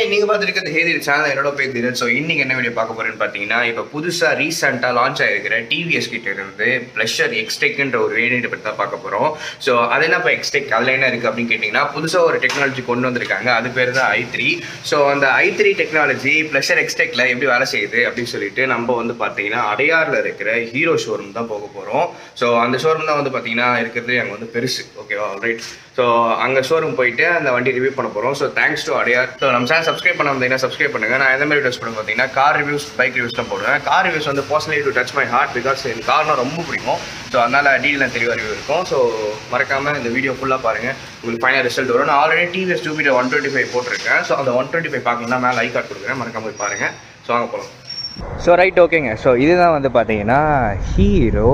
நீங்க பார்த்துருக்கிறது ஹேதி சேனல் என்னோட பேர் தீரன் ஸோ இன்னைக்கு என்ன வீடியோ பார்க்க போறேன்னு பார்த்தீங்கன்னா இப்போ புதுசா ரீசெண்டாக லான்ச் ஆயிருக்கிற டிவிஎஸ் கிட்ட இருந்து ப்ளஷர் எக்ஸ்டெக்ன்ற ஒரு வேரியண்ட் பற்றி தான் பார்க்க போறோம் ஸோ அது என்ன இப்போ எக்ஸ்டெக் அதில் என்ன இருக்கு அப்படின்னு கேட்டிங்கன்னா புதுசா ஒரு டெக்னாலஜி கொண்டு வந்திருக்காங்க அது பேர் தான் ஐ த்ரீ ஸோ அந்த ஐ த்ரீ டெக்னாலஜி ப்ளஷர் எக்ஸ்டெக்ல எப்படி வேலை செய்யுது அப்படின்னு சொல்லிட்டு நம்ம வந்து பார்த்தீங்கன்னா அடையாறில் இருக்கிற ஹீரோ ஷோரூம் தான் போக போகிறோம் ஸோ அந்த ஷோரூம் தான் வந்து பார்த்தீங்கன்னா இருக்கிறது அங்கே வந்து பெருசு ஓகேவா ரைட் ஸோ அங்கே ஷோரூம் போயிட்டு அந்த வண்டி ரிவ்யூ பண்ண போகிறோம் so thanks to Adyar so நம்ம சேனல் சப்ஸ்கிரைப் பண்ண வந்தீங்கன்னா சப்ஸ்கிரைப் பண்ணுங்க நான் எந்த மாதிரி வீடியோஸ் பண்ண பார்த்தீங்கன்னா கார் ரிவ்யூஸ் பைக் ரிவ்யூஸ் தான் போடுவேன் கார் ரிவ்யூஸ் வந்து personally to touch my heart because எனக்கு கார்னா ரொம்ப பிடிக்கும் ஸோ அதனால் டீடெயில் தெளிவாக ரிவ்யூ இருக்கும் ஸோ மறக்காமல் இந்த வீடியோ ஃபுல்லாக பாருங்கள் உங்களுக்கு ஃபைனல் ரிசல்ட் வரும் நான் already TVS to video one twenty five போட்டிருக்கேன் ஸோ அந்த ஒன் டுவெண்ட்டி ஃபைவ் பார்க்கணும்னா மேலே ஐ கார்டு கொடுக்குறேன் மறக்காம போய் பாருங்கள் ஸோ வாங்க போகலாம் ஸோ ரைட் ஓகேங்க ஸோ இதுதான் வந்து பார்த்தீங்கன்னா ஹீரோ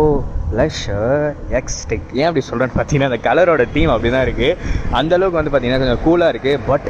லஷர் எக்ஸ்டெக் ஏன் அப்படி சொல்கிறேன்னு பார்த்தீங்கன்னா அந்த கலரோட தீம் அப்படி தான் இருக்குது அந்தளவுக்கு வந்து பார்த்தீங்கன்னா கொஞ்சம் கூலாக இருக்குது பட்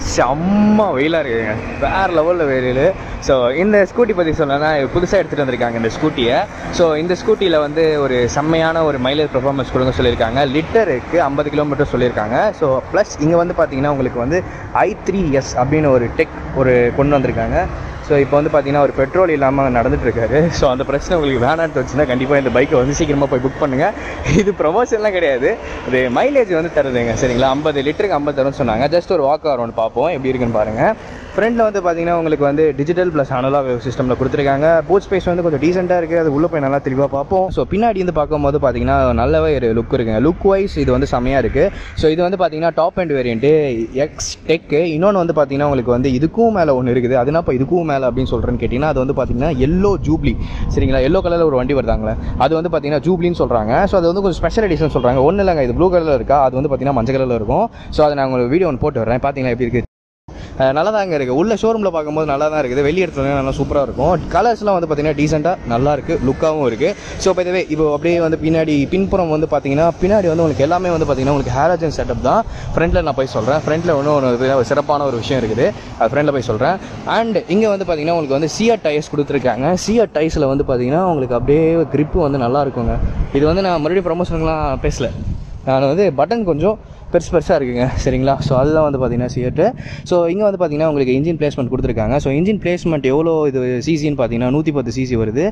செம்ம வெயிலாக இருக்குங்க வேறு லெவலில் வெயில் ஸோ இந்த ஸ்கூட்டி பற்றி சொல்லணும்னா புதுசாக எடுத்துகிட்டு வந்திருக்காங்க இந்த ஸ்கூட்டியை ஸோ இந்த ஸ்கூட்டியில் வந்து ஒரு செம்மையான ஒரு மைலேஜ் பெர்ஃபார்மன்ஸ் கொடுங்க சொல்லியிருக்காங்க லிட்டருக்கு ஐம்பது கிலோமீட்டர் சொல்லியிருக்காங்க ஸோ ப்ளஸ் இங்கே வந்து பார்த்தீங்கன்னா உங்களுக்கு வந்து ஐ த்ரீ எஸ் அப்படின்னு ஒரு டெக் ஒரு கொண்டு வந்திருக்காங்க ஸோ இப்போ வந்து பார்த்தீங்கன்னா ஒரு பெட்ரோல் இல்லாமல் நடந்துட்டு இருக்காரு ஸோ அந்த பிரச்சனை உங்களுக்கு வேணான்னு வச்சுன்னா கண்டிப்பாக இந்த பைக்கை வந்து சீக்கிரமாக போய் புக் பண்ணுங்கள் இது ப்ரொமோஷன்லாம் கிடையாது இது மைலேஜ் வந்து தருதுங்க சரிங்களா ஐம்பது லிட்டருக்கு ஐம்பது தரும்னு சொன்னாங்க ஜஸ்ட் ஒரு வாக் அரௌண்ட் பார்ப்போம் எப்படி இருக்குன்னு பாருங்கள் ஃப்ரண்ட்டில் வந்து பார்த்தீங்கன்னா உங்களுக்கு வந்து டிஜிட்டல் ப்ளஸ் அனலாக் சிஸ்டமில் கொடுத்துருக்காங்க பூட் ஸ்பேஸ் வந்து கொஞ்சம் டீசெண்டாக இருக்குது அது உள்ளே போய் நல்லா தெளிவாக பார்ப்போம் ஸோ பின்னாடி வந்து பார்க்கும்போது பார்த்தீங்கன்னா நல்லாவே ஒரு லுக் இருக்குங்க லுக் வைஸ் இது வந்து செம்மையாக இருக்குது ஸோ இது வந்து பார்த்தீங்கன்னா top end variant X tech இன்னொன்று வந்து பார்த்தீங்கன்னா உங்களுக்கு வந்து இதுக்கும் மேலே ஒன்று இருக்குது அதுனா இப்போ இதுக்கும் மேலே அப்படின்னு சொல்கிறேன்னு கேட்டிங்கன்னா அது வந்து பார்த்தீங்கன்னா எல்லோ ஜூப்ளி சரிங்களா எல்லோ கலரில் ஒரு வண்டி வருதாங்களே அது வந்து பார்த்தீங்கன்னா ஜூப்ளின்னு சொல்கிறாங்க ஸோ அது வந்து கொஞ்சம் ஸ்பெஷல் எடிஷன் சொல்கிறாங்க ஒன்றும் இல்லைங்க இது ப்ளூ கலரில் இருக்கா அது வந்து பார்த்தீங்கன்னா மஞ்சள் கலரில் இருக்கும் ஸோ அதை நான் உங்களுக்கு வீடியோ ஒன்று போட்டு வரேன் பார்த்தீங்கன்னா எப்படி இருக்குது அஹ் நல்லா தாங்க இருக்குது உள்ள ஷோரூமில் பார்க்கும்போது நல்லா தான் இருக்குது வெளியே எடுத்து நல்லா சூப்பராக இருக்கும் கலர்ஸ்லாம் வந்து பார்த்தீங்கன்னா டீசெண்டாக நல்லா இருக்குது லுக்காகவும் இருக்குது ஸோ இப்போ இதுவே இப்போ அப்படியே வந்து பின்னாடி பின்புறம் வந்து பார்த்தீங்கன்னா பின்னாடி வந்து உங்களுக்கு எல்லாமே வந்து பார்த்தீங்கன்னா உங்களுக்கு ஹேரஜன் செட்டப் தான் ஃப்ரண்ட்டில் நான் போய் சொல்கிறேன் ஃப்ரண்ட்டில் ஒன்றும் ஒரு ஒரு சிறப்பான ஒரு விஷயம் இருக்குது அது ஃப்ரண்ட்டில் போய் சொல்கிறேன் அண்ட் இங்கே வந்து பார்த்தீங்கன்னா உங்களுக்கு வந்து சிஆர் டயர்ஸ் கொடுத்துருக்காங்க சிஆர் டயர்ஸில் வந்து பார்த்தீங்கன்னா உங்களுக்கு அப்படியே grip வந்து நல்லா இருக்குங்க இது வந்து நான் மறுபடியும் ப்ரொமோஷனுக்குலாம் பேசல நான் வந்து பட்டன் கொஞ்சம் பெருசு பெருசாக இருக்குங்க சரிங்களா ஸோ அதுதான் வந்து பார்த்தீங்கன்னா சியர்ட்டு ஸோ இங்கே வந்து பார்த்தீங்கன்னா உங்களுக்கு இன்ஜின் பிளேஸ்மெண்ட் கொடுத்துருக்காங்க ஸோ இன்ஜின் பிளேஸ்மெண்ட் எவ்வளோ இது சிசின்னு பார்த்தீங்கன்னா நூற்றி பத்து சிசி வருது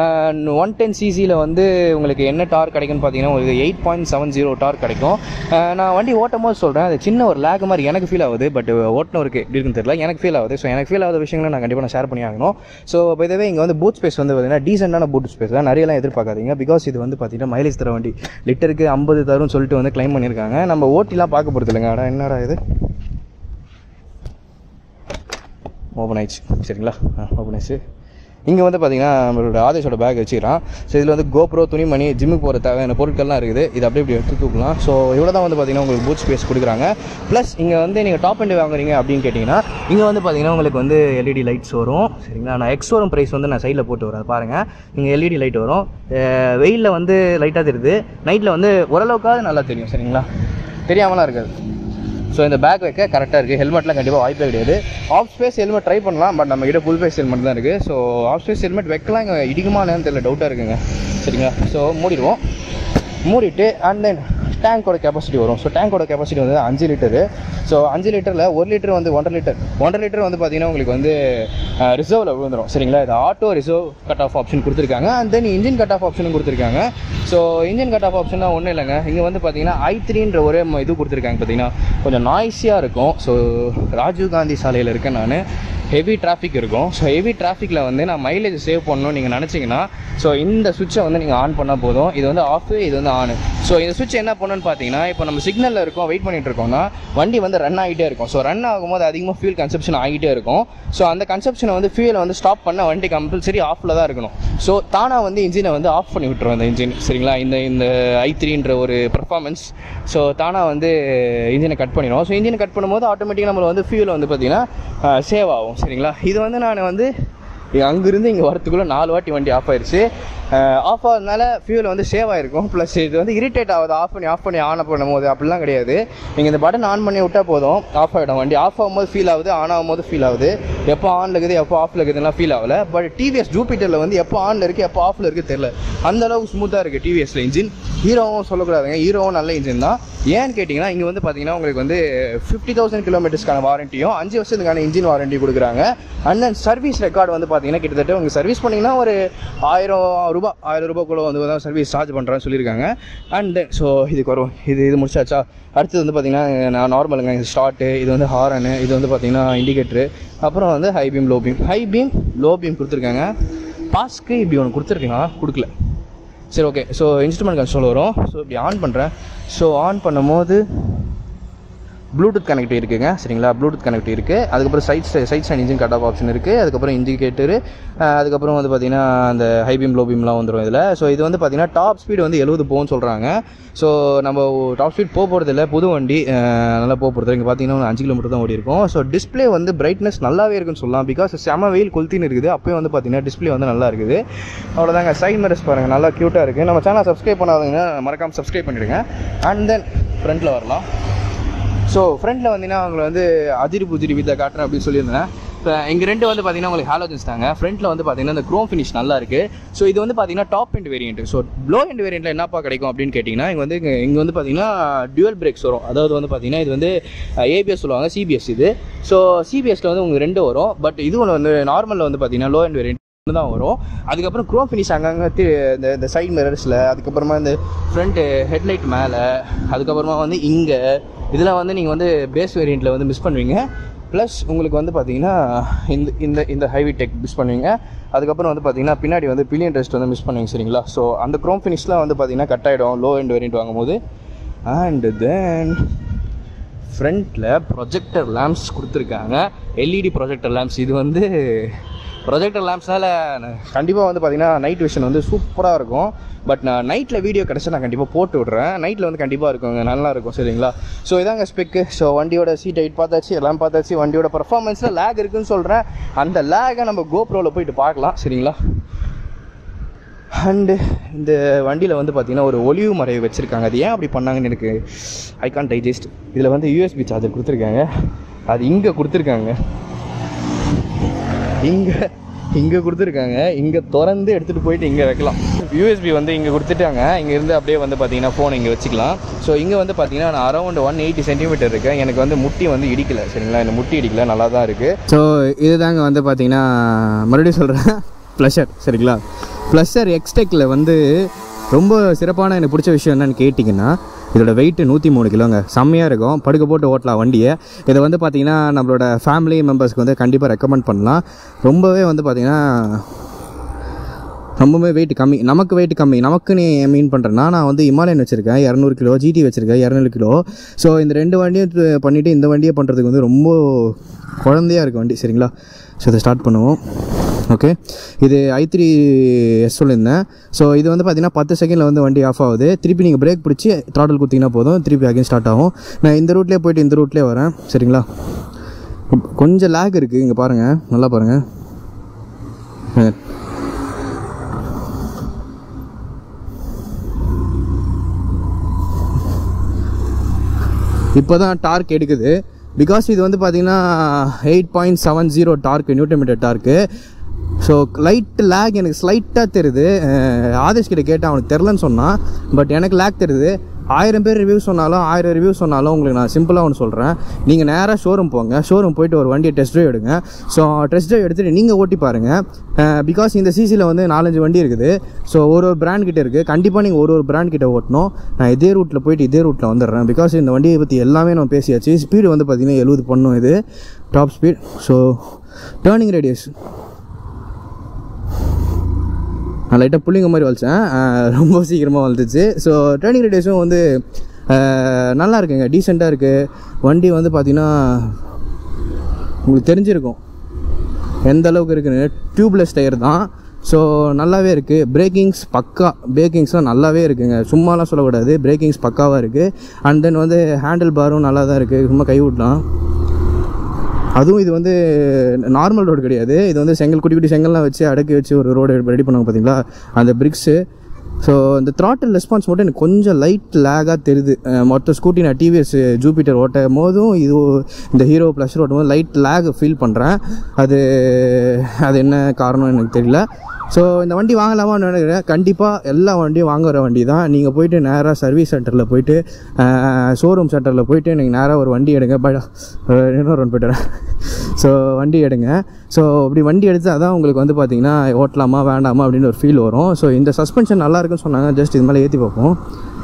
ஒன் டென் சிசியில் வந்து உங்களுக்கு என்ன டார் கிடைக்கும்னு பார்த்தீங்கன்னா உங்களுக்கு eight point seven zero torque கிடைக்கும் ஆஹ் நான் வண்டி ஓட்டும் போது சொல்கிறேன் அது சின்ன ஒரு லேக் மாதிரி எனக்கு ஃபீல் ஆகுது பட் ஓட்டினவருக்கு எப்படி இருக்குன்னு தெரியல எனக்கு ஃபீல் ஆகுது ஸோ எனக்கு ஃபீல் ஆகாத விஷயங்களை நான் கண்டிப்பாக நான் ஷேர் பண்ணி ஆகணும் ஸோ இதவே இங்கே வந்து பூட் ஸ்பேஸ் வந்து பார்த்தீங்கன்னா டீசெண்டான பூட் ஸ்பேஸ் தான் நிறையலாம் எதிர்பார்க்காதீங்க பிகாஸ் இது வந்து பார்த்தீங்கன்னா மைலேஜ் தர வண்டி லிட்டருக்கு ஐம்பது தரும்னு சொல்லிட்டு வந்து க்ளைம் பண்ணியிருக்காங்க நம்ம ஓட்டிலாம் பார்க்க போகிறது இல்லைங்க அடா என்னடா இது ஓப்பன் ஆயிடுச்சு சரிங்களா ஓப்பன் ஆயிடுச்சு இங்கே வந்து பார்த்தீங்கன்னா நம்மளோட ஆதேஷோட பேக் வச்சுக்கிறான் ஸோ இதில் வந்து கோப்ரோ துணிமணி ஜிம்முக்கு போகிற தேவையான பொருட்கள்லாம் இருக்குது இது அப்படியே இப்படி எடுத்து தூக்கலாம் ஸோ இவ்வளோ தான் வந்து பார்த்தீங்கன்னா உங்களுக்கு பூட் ஸ்பேஸ் கொடுக்குறாங்க ப்ளஸ் இங்கே வந்து நீங்கள் டாப் அண்ட் வாங்குறீங்க அப்படின்னு கேட்டிங்கன்னா இங்கே வந்து பார்த்தீங்கன்னா உங்களுக்கு வந்து எல்இடி லைட்ஸ் வரும் சரிங்களா நான் எக்ஸ் வரும் ப்ரைஸ் வந்து நான் சைடில் போட்டு வரேன் பாருங்கள் இங்கே எல்இடி லைட் வரும் வெயிலில் வந்து லைட்டாக தெரியுது நைட்டில் வந்து ஓரளவுக்காவது நல்லா தெரியும் சரிங்களா தெரியாமலாம் இருக்காது ஸோ இந்த பேக் வைக்க கரெக்டாக இருக்குது ஹெல்மெட்லாம் கண்டிப்பாக வாய்ப்பே கிடையாது ஆஃப் ஸ்பேஸ் ஹெல்மெட் ட்ரை பண்ணலாம் பட் நம்ம கிட்ட ஃபுல் ஃபேஸ் ஹெல்மெட் தான் இருக்குது ஸோ ஆஃப் ஸ்பேஸ் ஹெல்மெட் வைக்கலாம் இங்கே இடிக்குமா என்னன்னு தெரியல டவுட்டாக இருக்குங்க சரிங்களா ஸோ மூடிடுவோம் மூடிட்டு அண்ட் தென் டேங்கோட கெப்பாசிட்டி வரும் ஸோ டேங்கோட கெப்பாசிட்டி வந்து அஞ்சு லிட்டரு ஸோ அஞ்சு லிட்டரில் ஒரு லிட்டர் வந்து ஒன்றரை லிட்டர் ஒன்றரை லிட்டர் வந்து பார்த்தீங்கன்னா உங்களுக்கு வந்து ரிசர்வில் விழுந்துடும் சரிங்களா இது auto reserve cut off option கொடுத்துருக்காங்க and then engine cut off ஆப்ஷனும் கொடுத்துருக்காங்க so engine cut off option ஒன்றும் இல்லைங்க இங்கே வந்து பார்த்தீங்கன்னா ஐ த்ரீன்ற ஒரே ம- இது கொடுத்துருக்காங்க பார்த்தீங்கன்னா கொஞ்சம் நாய்ஸியாக இருக்கும் ஸோ ராஜீவ் காந்தி சாலையில் இருக்கேன் நான் ஹெவி டிராஃபிக் இருக்கும் ஸோ ஹெவி டிராஃபிக்கில் வந்து நான் மைலேஜ் சேவ் பண்ணணும்னு நீங்கள் நினச்சிங்கன்னா ஸோ இந்த சுவிட்சை வந்து நீங்கள் ஆன் பண்ணால் போதும் இது வந்து ஆஃப் இது வந்து ஆன் ஸோ இந்த சுவிட்ச் என்ன பண்ணணும்னு பார்த்தீங்கன்னா இப்போ நம்ம சிக்னலில் இருக்கோம் வெயிட் பண்ணிட்டு இருக்கோம்னா வண்டி வந்து ரன் ஆகிட்டே இருக்கும் ஸோ ரன் ஆகும்போது அதிகமாக ஃபியூல் கன்சப்ஷன் ஆகிட்டே இருக்கும் ஸோ அந்த கன்சப்ஷனை வந்து ஃபியூலை வந்து ஸ்டாப் பண்ண வண்டி கம்பல்சரி ஆஃபில் தான் இருக்கணும் ஸோ தானாக வந்து இன்ஜினை வந்து ஆஃப் பண்ணி விட்டுரும் அந்த இன்ஜின் சரிங்களா இந்த இந்த ஐ த்ரீன்ற ஒரு பர்ஃபார்மன்ஸ் ஸோ தானாக வந்து இன்ஜினை கட் பண்ணிடும் ஸோ இன்ஜினை கட் பண்ணும்போது ஆட்டோமேட்டிக்காக நம்ம வந்து ஃபியூல் வந்து பார்த்தீங்கன்னா சேவ் ஆகும் சரிங்களா இது வந்து நான் வந்து அங்கேருந்து இங்கே வரத்துக்குள்ளே நாலு வாட்டி வண்டி ஆஃப் ஆயிடுச்சு ஆஃப் ஆகிறதுனால ஃபியூல் வந்து சேவ் ஆகிருக்கும் ப்ளஸ் இது வந்து இரிட்டேட் ஆகுது ஆஃப் பண்ணி ஆஃப் பண்ணி ஆன் பண்ணும் போது அப்படிலாம் கிடையாது நீங்கள் இந்த பட்டன் ஆன் பண்ணி விட்டால் போதும் ஆஃப் ஆகிடும் வண்டி ஆஃப் ஆகும்போது ஃபீல் ஆகுது ஆன் ஆகும்போது ஃபீல் ஆகுது எப்போ ஆனில் இருக்குது எப்போ ஆஃபில் இருக்குதுலாம் ஃபீல் ஆகல பட் டிவிஎஸ் ஜூபிட்டரில் வந்து எப்போ ஆனில் இருக்குது எப்போ ஆஃபில் இருக்குது தெரில அந்த அளவுக்கு ஸ்மூத்தாக இருக்குது டிவிஎஸ்ல இன்ஜின் ஹீரோவும் சொல்லக்கூடாதுங்க ஹீரோவும் நல்ல இன்ஜின் தான் ஏன்னு கேட்டிங்கன்னா இங்கே வந்து பார்த்தீங்கன்னா உங்களுக்கு வந்து ஃபிஃப்டி தௌசண்ட் கிலோமீட்டர்ஸ்க்கான வாரண்டியும் அஞ்சு வருஷத்துக்கான இன்ஜின் வாரண்டி கொடுக்குறாங்க அண்ட் தென் சர்வீஸ் ரெக்கார்டு வந்து பார்த்தீங்கன்னா கிட்டத்தட்ட உங்களுக்கு சர்வீஸ் பண்ணிங்கன்னா ஒரு ஆயிரம் ரூபாய் ஆயிரம் ரூபாய்க்குள்ள வந்து தான் சர்வீஸ் சார்ஜ் பண்ணுறேன்னு சொல்லியிருக்காங்க அண்ட் தென் ஸோ இதுக்கு வரும் இது இது முடிச்சாச்சா அடுத்தது வந்து பார்த்தீங்கன்னா நான் நார்மலுங்க இது ஸ்டார்ட்டு இது வந்து ஹாரனு இது வந்து பார்த்தீங்கன்னா இண்டிகேட்ரு அப்புறம் வந்து high beam low beam high beam low beam கொடுத்துருக்காங்க பாஸ்க்கு இப்படி ஒன்று கொடுத்துருக்கலாம் கொடுக்கல சரி ஓகே ஸோ இன்ஸ்ட்ருமெண்ட் கன்சோல் வரும் ஸோ இப்படி ஆன் பண்ணுறேன் ஸோ ஆன் பண்ணும்போது ப்ளூடூத் கனெக்ட் இருக்குங்க சரிங்களா ப்ளூடூத் கனெக்ட் இருக்குது அதுக்கப்புறம் side side stand engine cut off option இருக்குது அதுக்கப்புறம் இண்டிகேட்டரு அதுக்கப்புறம் வந்து பார்த்தீங்கன்னா அந்த ஹை பீம் லோ பீம்லாம் வந்துடும் இதில் ஸோ இது வந்து பார்த்தீங்கன்னா டாப் ஸ்பீடு வந்து எழுபது போகும்னு சொல்கிறாங்க ஸோ நம்ம டாப் ஸ்பீட் போக போகிறது இல்லை புது வண்டி அஹ், நல்லா போக போகிறது இங்கே பார்த்தீங்கன்னா ஒரு அஞ்சு கிலோமீட்டர் தான் ஓடி இருக்கும் ஸோ டிஸ்ப்ளே வந்து பிரைட்னஸ் நல்லாவே இருக்குன்னு சொல்லலாம் பிகாஸ் செம வெயில் கொளுத்தின்னு இருக்குது அப்பயும் வந்து பார்த்தீங்கன்னா டிஸ்ப்ளே வந்து நல்லா இருக்குது அவ்வளோதாங்க சைட் மிரர்ஸ் பாருங்கள் நல்லா க்யூட்டாக இருக்குது நம்ம சேனல் சப்ஸ்கிரைப் பண்ணாதவங்க மறக்காமல் சப்ஸ்கிரைப் பண்ணிடுங்க அண்ட் தென் ஃப்ரண்ட்டில் வரலாம் ஸோ ஃப்ரண்ட்டில் வந்தீங்கன்னா அவங்களை வந்து அதிரி புதிரி வித்தை காட்டுறேன் அப்படின்னு சொல்லியிருந்தேன் இப்போ இங்கே ரெண்டு வந்து பார்த்தீங்கன்னா உங்களுக்கு ஹாலோஜன்ஸ் தாங்க ஃப்ரண்ட்டில் வந்து பார்த்தீங்கன்னா இந்த க்ரோம் ஃபினிஷ் நல்லா இருக்குது ஸோ இது வந்து பார்த்தீங்கன்னா top end variant so low end வேரியண்ட்டில் என்னப்பா கிடைக்கும் அப்படின்னு கேட்டிங்கன்னா இங்கே வந்து இங்கே இங்கே வந்து பார்த்தீங்கன்னா டியூவல் பிரேக்ஸ் வரும் அதாவது வந்து பார்த்தீங்கன்னா இது வந்து ஏபிஎஸ் சொல்லுவாங்க சிபிஎஸ் இது ஸோ சிபிஎஸ்ல வந்து உங்களுக்கு ரெண்டு வரும் பட் இது ஒன்று வந்து நார்மலில் வந்து பார்த்தீங்கன்னா லோ எண்ட் வேரியன்ட் தான் வரும் அதுக்கப்புறம் க்ரோம் ஃபினிஷ் அங்கங்கே தி- இந்த இந்த சைட் மிரர்ஸில் அதுக்கப்புறமா இந்த ஃப்ரண்ட்டு ஹெட்லைட் மேலே அதுக்கப்புறமா வந்து இங்கே இதெல்லாம் வந்து நீங்கள் வந்து பேஸ் வேரியண்ட்டில் வந்து மிஸ் பண்ணுவீங்க ப்ளஸ் உங்களுக்கு வந்து பார்த்தீங்கன்னா இந்த இந்த இந்த ஹைவி டெக் மிஸ் பண்ணுவீங்க அதுக்கப்புறம் வந்து பார்த்தீங்கன்னா பின்னாடி வந்து பில்லியன் ரெஸ்ட் வந்து மிஸ் பண்ணுவீங்க சரிங்களா ஸோ அந்த க்ரோம் ஃபினிஷ்லாம் வந்து பார்த்தீங்கன்னா கட் ஆகிடும் லோ எண்ட் வேரியண்ட் வாங்கும்போது அண்ட் தென் ஃப்ரண்ட்டில் ப்ரொஜெக்டர் லேம்ப்ஸ் கொடுத்துருக்காங்க எல்இடி ப்ரொஜெக்டர் லேம்ப்ஸ் இது வந்து ப்ரொஜெக்டர் லேம்ப்ஸ்னால கண்டிப்பாக வந்து பார்த்தீங்கன்னா நைட் விஷன் வந்து சூப்பராக இருக்கும் பட் நான் நைட்டில் வீடியோ கிடச்சா நான் கண்டிப்பாக போட்டு விட்றேன் நைட்டில் வந்து கண்டிப்பாக இருக்குங்க நல்லா இருக்கும் சரிங்களா ஸோ இதாங்க ஸ்பெக்கு ஸோ வண்டியோட சீட் ஹைட் பார்த்தாச்சு எல்லாம் பார்த்தாச்சு வண்டியோட பர்ஃபார்மன்ஸில் லேக் இருக்குன்னு சொல்கிறேன் அந்த லேகை நம்ம கோப்ரோவில் போயிட்டு பார்க்கலாம் சரிங்களா அண்டு இந்த வண்டியில் வந்து பார்த்தீங்கன்னா ஒரு ஒளிவு மறைவு வச்சுருக்காங்க அது ஏன் அப்படி பண்ணாங்கன்னு எனக்கு ஐ கான் டைஜஸ்ட் இதில் வந்து யூஎஸ்பி சார்ஜர் கொடுத்துருக்காங்க அது இங்கே கொடுத்துருக்காங்க இங்கே இங்கே கொடுத்துருக்காங்க இங்கே திறந்து எடுத்துகிட்டு போயிட்டு இங்கே வைக்கலாம் யூஎஸ்பி வந்து இங்கே கொடுத்துட்டாங்க இங்கே இருந்து அப்படியே வந்து பார்த்தீங்கன்னா ஃபோன் இங்கே வச்சுக்கலாம் ஸோ இங்கே வந்து பார்த்தீங்கன்னா நான் அரௌண்ட் ஒன் எயிட்டி சென்டிமீட்டர் இருக்கேன் எனக்கு வந்து முட்டி வந்து இடிக்கல சரிங்களா இந்த முட்டி இடிக்கல நல்லா தான் இருக்குது ஸோ இதுதாங்க வந்து பார்த்தீங்கன்னா மறுபடியும் சொல்கிறேன் ப்ளஷர் சரிங்களா ப்ளஷர் எக்ஸ்டெக்கில் வந்து ரொம்ப சிறப்பான எனக்கு பிடிச்ச விஷயம் என்னன்னு கேட்டிங்கன்னா இதோட வெயிட் நூற்றி மூணு கிலோங்க செம்மையாக இருக்கும் படுக்க போட்டு ஓட்டலாம் வண்டியை இதை வந்து பார்த்திங்கன்னா நம்மளோட ஃபேமிலி மெம்பர்ஸ்க்கு வந்து கண்டிப்பாக ரெக்கமெண்ட் பண்ணலாம் ரொம்பவே வந்து பார்த்திங்கன்னா ரொம்பவே வெயிட் கம்மி நமக்கு வெயிட் கம்மி நமக்கு நீ மீன் பண்ணுறேன்னா நான் வந்து இமாலயன் வச்சுருக்கேன் இரநூறு கிலோ ஜிடி வச்சுருக்கேன் இரநூறு கிலோ ஸோ இந்த ரெண்டு வண்டியும் து- பண்ணிவிட்டு இந்த வண்டியை பண்ணுறதுக்கு வந்து ரொம்ப குழந்தையாக இருக்குது வண்டி சரிங்களா ஸோ இதை ஸ்டார்ட் பண்ணுவோம் ஓகே இது ஐ த்ரீ எஸ் சொல்லியிருந்தேன் ஸோ இது வந்து பார்த்தீங்கன்னா பத்து செகண்டில் வந்து வண்டி ஆஃப் ஆகுது திருப்பி நீங்கள் பிரேக் பிடிச்சி த்ராட்டில் குத்திங்கன்னா போதும் திருப்பி அகைன் ஸ்டார்ட் ஆகும் நான் இந்த ரூட்லேயே போயிட்டு இந்த ரூட்லேயே வரேன் சரிங்களா கொஞ்சம் லேக் இருக்குது இங்கே பாருங்கள் நல்லா பாருங்கள் இப்போ தான் டார்க் எடுக்குது பிகாஸ் இது வந்து பார்த்தீங்கன்னா eight point seven zero torque newton metre torque so light lag எனக்கு ஸ்லைட்டாக தெரியுது அஹ் ஆதேஷ் கிட்ட கேட்டேன் அவனுக்கு தெரிலன்னு சொன்னான் பட் எனக்கு லேக் தெரியுது ஆயிரம் பேர் ரிவ்யூ சொன்னாலும் ஆயிரம் ரிவ்யூ சொன்னாலும் உங்களுக்கு நான் சிம்பிளாக ஒன்று சொல்கிறேன் நீங்கள் நேராக ஷோரூம் போங்க ஷோரூம் போயிட்டு ஒரு வண்டியை டெஸ்ட் ட்ரைவ் எடுங்க ஸோ டெஸ்ட் ட்ரைவ் எடுத்துகிட்டு நீங்கள் ஓட்டி பாருங்கள் பிகாஸ் இந்த சிசியில் வந்து நாலஞ்சு வண்டி இருக்குது ஸோ ஒரு ஒரு பிராண்ட் கிட்ட இருக்குது கண்டிப்பாக நீங்கள் ஒரு ஒரு பிராண்ட் கிட்ட ஓட்டணும் நான் இதே ரூட்டில் போயிட்டு இதே ரூட்டில் வந்துடுறேன் பிகாஸ் இந்த வண்டியை பற்றி எல்லாமே நம்ம பேசியாச்சு ஸ்பீடு வந்து பார்த்திங்கன்னா எழுபது பண்ணும் இது top speed so turning radius நான் லைட்டாக புள்ளிங்க மாதிரி வலிச்சேன் அஹ் ரொம்ப சீக்கிரமாக வளர்த்துச்சு ஸோ டேர்னிங் ரேடியஸும் வந்து அஹ் நல்லா இருக்குங்க டீசெண்டாக இருக்குது வண்டி வந்து பார்த்திங்கன்னா உங்களுக்கு தெரிஞ்சிருக்கும் எந்த அளவுக்கு இருக்குன்னு டியூப்லெஸ் டயர் தான் ஸோ நல்லாவே இருக்குது பிரேக்கிங்ஸ் பக்கா பிரேக்கிங்ஸ்லாம் நல்லாவே இருக்குங்க சும்மாலாம் சொல்லக்கூடாது பிரேக்கிங்ஸ் பக்காவாக இருக்குது அண்ட் தென் வந்து ஹேண்டில் பாரும் நல்லா தான் இருக்குது சும்மா கை விடலாம் அதுவும் இது வந்து நார்மல் ரோடு கிடையாது இது வந்து செங்கல் குட்டி குட்டி செங்கல்லாம் வச்சு அடக்கி வச்சு ஒரு ரோடு ரெடி பண்ணுவாங்க பார்த்தீங்களா அந்த பிரிக்ஸு ஸோ இந்த த்ராட்டில் ரெஸ்பான்ஸ் மட்டும் எனக்கு கொஞ்சம் லைட் லேகாக தெரியுது அஹ் மொத்த ஸ்கூட்டி நான் டிவிஎஸ் ஜூபிட்டர் ஓட்டும் போதும் இது இந்த ஹீரோ ப்ளஷர் ஓட்டும் போது லைட் லேக் ஃபீல் பண்ணுறேன் அது அது என்ன காரணம் எனக்கு தெரியல ஸோ இந்த வண்டி வாங்கலாமான்னு நினைக்கிறேன் கண்டிப்பாக எல்லா வண்டியும் வாங்குற வண்டி தான் நீங்கள் போயிட்டு நேராக சர்வீஸ் சென்டரில் போயிட்டு ஷோரூம் சென்டரில் போயிட்டு நீங்கள் நேராக ஒரு வண்டி எடுங்க பட் இன்னொரு ஒன்று போய்ட்டு ஸோ வண்டி எடுங்க ஸோ அப்படி வண்டி எடுத்து அதான் உங்களுக்கு வந்து பார்த்தீங்கன்னா ஓட்டலாமா வேண்டாமா அப்படின்னு ஒரு ஃபீல் வரும் ஸோ இந்த சஸ்பென்ஷன் நல்லா இருக்குன்னு சொன்னாங்க ஜஸ்ட் இது மேலே ஏற்றி பார்ப்போம்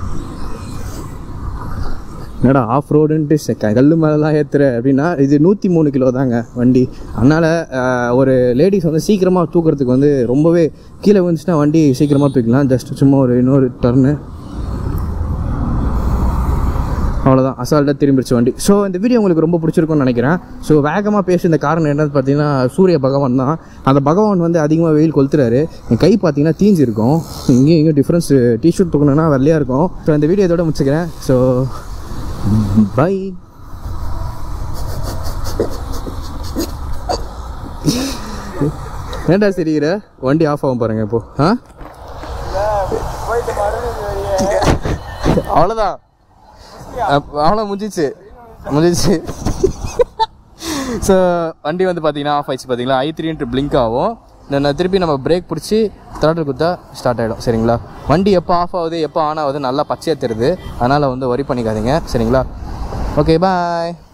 என்னடா ஆஃப் ரோடுன்ட்டு கல் மேலெலாம் ஏற்றுற அப்படின்னா இது நூற்றி மூணு கிலோ தாங்க வண்டி அதனால் ஒரு லேடிஸ் வந்து சீக்கிரமாக தூக்குறதுக்கு வந்து ரொம்பவே கீழே விழுந்துச்சுன்னா வண்டி சீக்கிரமாக தூக்கலாம் ஜஸ்ட் சும்மா ஒரு இன்னொரு டர்னு அவ்வளோதான் அசால்ட்டாக திரும்பிடுச்சு வண்டி ஸோ இந்த வீடியோ உங்களுக்கு ரொம்ப பிடிச்சிருக்கும்னு நினைக்கிறேன் ஸோ வேகமாக பேசுன காரணம் என்னன்னு பார்த்தீங்கன்னா சூரிய பகவான் தான் அந்த பகவான் வந்து அதிகமாக வெயில் கொளுத்துறாரு என் கை பார்த்தீங்கன்னா தீஞ்சிருக்கும் இங்கேயும் இங்கேயும் டிஃப்ரென்ஸ் டிஷர்ட் தூக்கணும்னா வெள்ளையாக இருக்கும் ஸோ இந்த வீடியோ இதோட முடிச்சுக்கிறேன் ஸோ பை ஏன்டா சரிகிற வண்டி ஆஃப் ஆகும் பாருங்க இப்போ ஆ அவ்வளோதான் அவ்வளோ முடிஞ்சிச்சு முடிஞ்சிச்சு ஸோ வண்டி வந்து பார்த்தீங்கன்னா ஆஃப் ஆயிடுச்சு பார்த்தீங்களா ஐ த்ரீன்ட்டு பிளிங்க் ஆகும் நான் திருப்பி நம்ம பிரேக் பிடிச்சி த்ராட்டில் கொடுத்தா ஸ்டார்ட் ஆகிடும் சரிங்களா வண்டி எப்போ ஆஃப் ஆகுது எப்போ ஆன் ஆகுது நல்லா பச்சையாக தெரியுது அதனால் வந்து ஒரி பண்ணிக்காதீங்க சரிங்களா ஓகே பாய்